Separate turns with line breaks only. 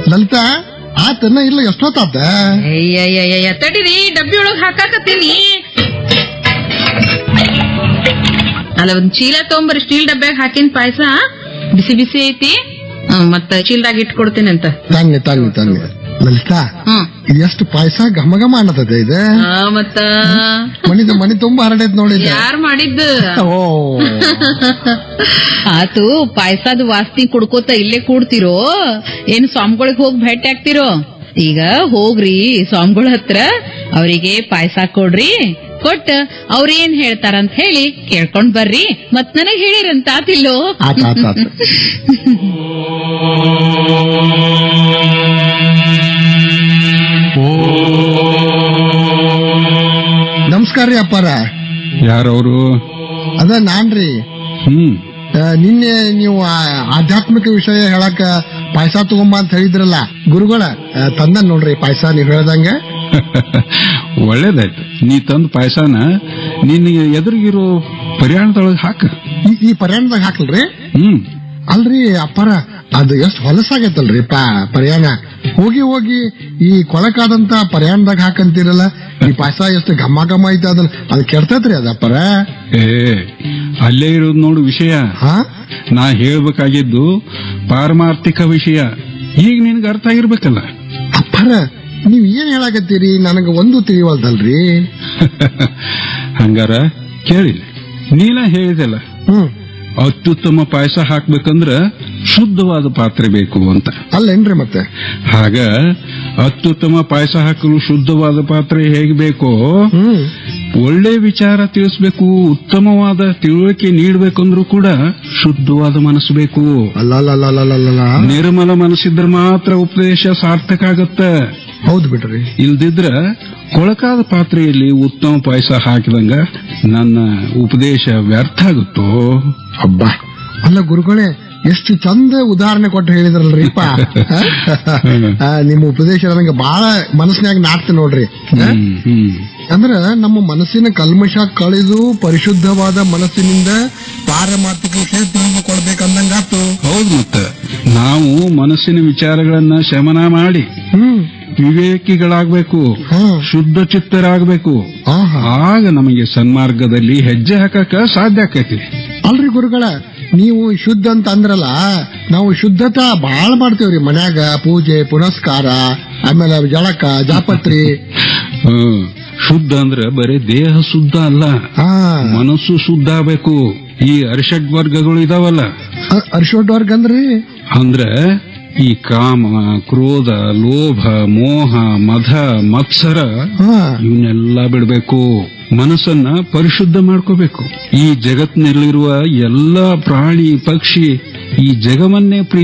ಲಲಿತಾ ಆತನ ಇಲ್ಲ ಎಷ್ಟೊತ್ತಾತ
ಅಯ್ಯಯ್ಯಯ್ಯ ತಡಿರಿ ಡಬ್ಬಿ ಒಳಗ್ ಹಾಕಾಕತ್ತೀನಿ ಅಲ್ಲ ಒಂದ್ ಚೀಲ ತಗೊಂಬರಿ ಸ್ಟೀಲ್ ಡಬ್ಬ್ಯಾಗ ಹಾಕಿನ ಪಾಯಸ ಬಿಸಿ ಬಿಸಿ ಐತಿ ಹ್ಮ್, ಮತ್ತ ಚೀಲದಾಗ ಇಟ್ಕೊಡ್ತೀನಿ ಅಂತ
ತಂಗಿ ತಂಗಿ ತಂಗಿ ಲಲಿತಾ
ಹ್ಮ್
ಇದು ಎಷ್ಟು ಪಾಯಸ ಘಮ ಘಮ ಅನ್ನತದೆ ಇದು
ಆ, ಮತ್ತ
ಮನಿದ ಮನಿ ತುಂಬಾ ಹರಡೈತ್ ನೋಡಿ ಇದು.
ಯಾರ್ ಮಾಡಿದ್ದು
ಓ
ಆತು ಪಾಯಸದ ವಾಸ್ತಿ ಕುಡ್ಕೋತ ಇಲ್ಲೇ ಕೂಡ್ತಿರೋ ಏನ್ ಸ್ವಾಮಿಗಳಿಗೆ ಹೋಗಿ ಭೇಟಿ ಆಗ್ತಿರೋ ಈಗ ಹೋಗ್ರಿ ಸ್ವಾಮಿಗಳ ಹತ್ರ ಅವರಿಗೆ ಪಾಯಸ ಕೊಡ್ರಿ ಕೊಟ್ಟ ಅವ್ರ ಏನ್ ಹೇಳ್ತಾರಂತ ಹೇಳಿ ಕೇಳ್ಕೊಂಡ್ ಬರ್ರಿ ಮತ್ ನನಗ್ ಹೇಳಿರಂತ ಆತಿಲ್ಲೋ
ಆತ ಆತ ಆತ ನಮಸ್ಕಾರ ರೀ ಅಪ್ಪಾರ
ಯಾರವರು
ಅದ ನಾನ್ರಿ
ಹ್ಮ್
ಆ, ನಿನ್ನೆ ನೀವು ಆ ಆಧ್ಯಾತ್ಮಿಕ ವಿಷಯ ಹೇಳಕ ಪಾಯಸ ತಗೊಂಬ ಅಂತ ಹೇಳಿದ್ರಲ್ಲ ಗುರುಗಳ ಆ, ತಂದ ನೋಡ್ರಿ ಪಾಯಸ ನೀವ್ ಹೇಳ್ದಂಗೆ
ಒಳ್ಳೇದಾಯ್ತು ನೀ ತಂದ ಪಾಯಸನ ನಿನ್ನ ಎದುರಿಗಿರೋ ಪರಿಯಾಣದೊಳಗೆ ಹಾಕ
ಈ ಈ ಪರ್ಯಾಣದಾಗ ಹಾಕಲ್ರಿ
ಹ್ಮ್
ಅಲ್ರಿ ಅಪ್ಪಾರ ಅದು ಎಷ್ಟು ಹೊಲಸಾಗೈತಲ್ರಿ ಪಾ ಪರ್ಯಾಣ ಹೋಗಿ ಹೋಗಿ ಈ ಕೊಳಕಾದಂತ ಪರ್ಯಾಣದಾಗ ಹಾಕಂತೀರಲ್ಲ ಈ ಪಾಯಸ ಎಷ್ಟು ಘಮ ಘಮ ಐತೆ ಅದನ್ನ ಅದು ಕೆಡ್ತೈತ್ರಿ ಅದ ಅಪ್ಪಾರ
ಏ ಅಲ್ಲೇ ಇರೋದು ನೋಡು ವಿಷಯ
ಹಾ
ನಾ ಹೇಳ್ಬೇಕಾಗಿದ್ದು ಪಾರಮಾರ್ಥಿಕ ವಿಷಯ ಈಗ ನಿನಗೆ ಅರ್ಥ ಆಗಿರ್ಬೇಕಲ್ಲ
ಅಪ್ಪಾರ ನೀವ್ ಏನ್ ಹೇಳಾಕತ್ತೀರಿ ನನಗ ಒಂದು ತಿಳಿವಲ್ದಲ್ರಿ
ಹಂಗಾರ ಕೇಳಿ ನೀನ ಹೇಳಿದಲ್ಲ
ಹ್ಮ್
ಅತ್ಯುತ್ತಮ ಪಾಯಸ ಹಾಕ್ಬೇಕಂದ್ರ ಶುದ್ಧವಾದ ಪಾತ್ರೆ ಬೇಕು ಅಂತ
ಅಲ್ಲೇನ್ರಿ ಮತ್ತೆ
ಹಾಗ ಅತ್ಯುತ್ತಮ ಪಾಯಸ ಹಾಕಲು ಶುದ್ಧವಾದ ಪಾತ್ರೆ ಹೇಗೆ ಬೇಕೋ
ಹ್ಮ್
ಒಳ್ಳೆ ವಿಚಾರ ತಿಳಿಸ್ಬೇಕು ಉತ್ತಮವಾದ ತಿಳುವಳಿಕೆ ನೀಡಬೇಕಂದ್ರೂ ಕೂಡ ಶುದ್ಧವಾದ ಮನಸ್ಸು ಬೇಕು
ಅಲ್ಲ
ನಿರ್ಮಲ ಮನಸ್ಸಿದ್ರೆ ಮಾತ್ರ ಉಪದೇಶ ಸಾರ್ಥಕ ಆಗತ್ತ
ಹೌದು ಬಿಡ್ರಿ
ಇಲ್ದಿದ್ರ ಕೊಳಕಾದ ಪಾತ್ರೆಯಲ್ಲಿ ಉತ್ತಮ ಪಾಯಸ ಹಾಕಿದಂಗ ನನ್ನ ಉಪದೇಶ ವ್ಯರ್ಥ ಆಗುತ್ತೋ
ಹಬ್ಬ ಅಲ್ಲ ಗುರುಗಳೇ ಎಷ್ಟು ಚಂದ ಉದಾಹರಣೆ ಕೊಟ್ಟು ಹೇಳಿದ್ರಲ್ರಿಪ್ಪ ಆ, ನಿಮ್ಮ ಉಪದೇಶ ನನಗೆ ಬಹಳ ಮನಸ್ಸಿನಾಗ ನಾಟ್ತ ನೋಡ್ರಿ ಆ?
ಹ್ಮ್ ಹ್ಮ್
ಅಂದ್ರ ನಮ್ಮ ಮನಸ್ಸಿನ ಕಲ್ಮಶ ಕಳೆದು ಪರಿಶುದ್ಧವಾದ ಮನಸ್ಸಿನಿಂದ ಪಾರಮಾರ್ಥಿಕ ವಿಷಯ ತಿಳಿದುಕೊಳ್ಬೇಕಂದಂಗಾತು
ಹೌದು ಮತ್ತ ನಾವು ಮನಸ್ಸಿನ ವಿಚಾರಗಳನ್ನ ಶಮನ ಮಾಡಿ
ಹ್ಮ್
ವಿವೇಕಿಗಳಾಗ್ಬೇಕು
ಹಾ
ಶುದ್ಧ ಚಿತ್ತರಾಗಬೇಕು
ಆಹಾ
ಆಗ ನಮಗೆ ಸನ್ಮಾರ್ಗದಲ್ಲಿ ಹೆಜ್ಜೆ ಹಾಕಕ ಸಾಧ್ಯ ಆಕೈತಿ
ಅಲ್ರಿ ಗುರುಗಳ ನೀವು ಶುದ್ಧ ಅಂತ ಅಂದ್ರಲ್ಲ ನಾವು ಶುದ್ಧತಾ ಬಾಳ್ ಮಾಡ್ತೇವ್ರಿ ಮನ್ಯಾಗ ಪೂಜೆ ಪುನಸ್ಕಾರ ಆಮೇಲೆ ಜಳಕ ಜಾಪತ್ರಿ
ಹ್ಮ್. ಶುದ್ಧ ಅಂದ್ರೆ ಬರೀ ದೇಹ ಶುದ್ಧ ಅಲ್ಲ
ಹಾ
ಮನಸ್ಸು ಶುದ್ಧ ಆಗ್ಬೇಕು ಈ ಅರಿಷಡ್ ವರ್ಗಗಳು ಇದಾವಲ್ಲ
ಅರ್ಶೋಡ್ವರ್ಗ ಅಂದ್ರಿ
ಅಂದ್ರ ಈ ಕಾಮ ಕ್ರೋಧ ಲೋಭ ಮೋಹ ಮಧ ಮತ್ಸರ
ಹಾ
ಇವನ್ನೆಲ್ಲ ಬಿಡಬೇಕು ಮನಸ್ಸನ್ನ ಪರಿಶುದ್ಧ ಮಾಡ್ಕೋಬೇಕು ಈ ಜಗತ್ತಿನಲ್ಲಿರುವ ಎಲ್ಲ ಪ್ರಾಣಿ ಪಕ್ಷಿ ಈ ಜಗವನ್ನೇ ಪ್ರೀತಿ